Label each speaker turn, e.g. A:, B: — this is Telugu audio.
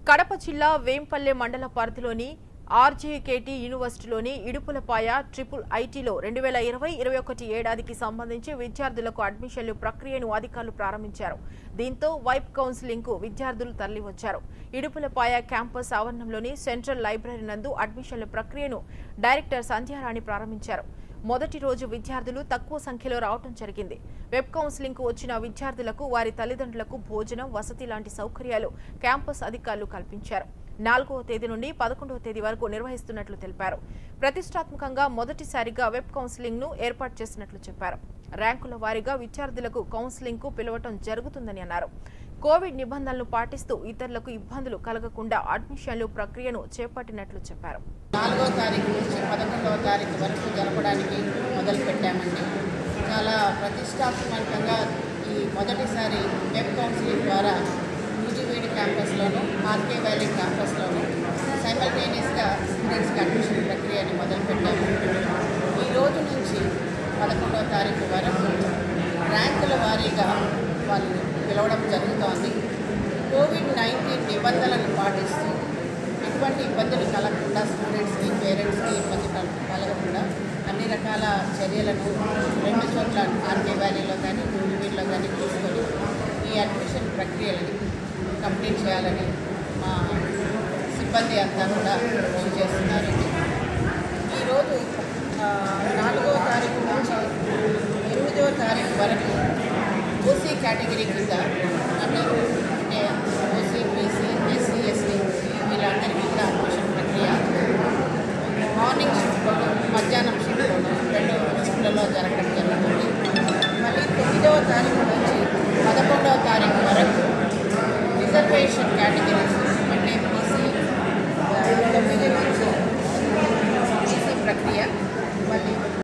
A: కడప జిల్లా వేంపల్లె మండల పరిధిలోని ఆర్జేకేటీ యూనివర్సిటీలోని ఇడుపులపాయ ట్రిపుల్ ఐటీలో రెండు వేల ఇరవై ఇరవై ఒకటి ఏడాదికి సంబంధించి విద్యార్థులకు అడ్మిషన్లు ప్రక్రియను అధికారులు ప్రారంభించారు దీంతో వైప్ కౌన్సిలింగ్ కు విద్యార్థులు తరలివచ్చారు ఇడుపులపాయ క్యాంపస్ ఆవరణంలోని సెంట్రల్ లైబ్రరీ నందు అడ్మిషన్ల ప్రక్రియను డైరెక్టర్ సంధ్యారాణి ప్రారంభించారు మొదటి రోజు విద్యార్థులు తక్కువ సంఖ్యలో రావటం జరిగింది వెబ్ కౌన్సిలింగ్ కు వచ్చిన విద్యార్థులకు వారి తల్లిదండ్రులకు భోజనం వసతి లాంటి సౌకర్యాలు క్యాంపస్ అధికారులు కల్పించారు నాలుగవ తేదీ నుండి పదకొండవ తేదీ వరకు నిర్వహిస్తున్నట్లు తెలిపారు ప్రతిష్టాత్మకంగా మొదటిసారిగా వెబ్ కౌన్సిలింగ్ ను ఏర్పాటు చేసినట్లు చెప్పారు ర్యాంకుల వారీగా విద్యార్థులకు కౌన్సిలింగ్ కు పిలవటం జరుగుతుందని అన్నారు కోవిడ్ నిబంధనలు పాటిస్తూ ఇతరులకు ఇబ్బందులు కలగకుండా అడ్మిషన్లు ప్రక్రియను చేపట్టినట్లు చెప్పారు
B: నాలుగో తారీఖు నుంచి పదకొండవ తారీఖు వరకు జరపడానికి మొదలు పెట్టామండి చాలా ప్రతిష్టాత్మకంగా ఈ మొదటిసారి వెబ్ కౌన్సిలింగ్ ద్వారా నూజివీడి క్యాంపస్లోను ఆర్కే వ్యాలీ క్యాంపస్లోను సైమల్టేనియస్గా స్టూడెంట్స్కి అడ్మిషన్ ప్రక్రియని మొదలుపెట్టాము ఈ రోజు నుంచి పదకొండవ తారీఖు వరకు ర్యాంకుల వారీగా వాళ్ళు పిలవడం జరుగుతోంది కోవిడ్ నైన్టీన్ నిబంధనలను పాటిస్తూ ఎటువంటి ఇబ్బందులు కలగకుండా స్టూడెంట్స్కి పేరెంట్స్కి ఇబ్బంది కల- కలగకుండా అన్ని రకాల చర్యలను రెండు చోట్ల ఆర్కే వ్యాలీలో కానీ నూజివీడులో కానీ తీసుకొని ఈ అడ్మిషన్ ప్రక్రియలని కంప్లీట్ చేయాలని మా సిబ్బంది అంతా కూడా కృషి చేస్తున్నారండి ఈరోజు ఆ, నాలుగో తారీఖు నుంచి ఎనిమిదవ తారీఖు వరకు ఓసీ కేటగిరీ కింద అంటే అంటే ఓసీ బీసీ ఎస్సీ ఎస్టీ వీళ్ళందరికీ కూడా అడ్మిషన్ ప్రక్రియ మార్నింగ్ షిఫ్ట్లోను మధ్యాహ్నం షిఫ్ట్లోను రెండు షిఫ్ట్లలో జరగడం జరుగుతుంది మళ్ళీ తొమ్మిదవ తారీఖు నుంచి పదకొండవ తారీఖు వరకు రిజర్వేషన్ కేటగిరీస్ అంటే బీసీ తొమ్మిది నుంచి బీసీ ప్రక్రియ మళ్ళీ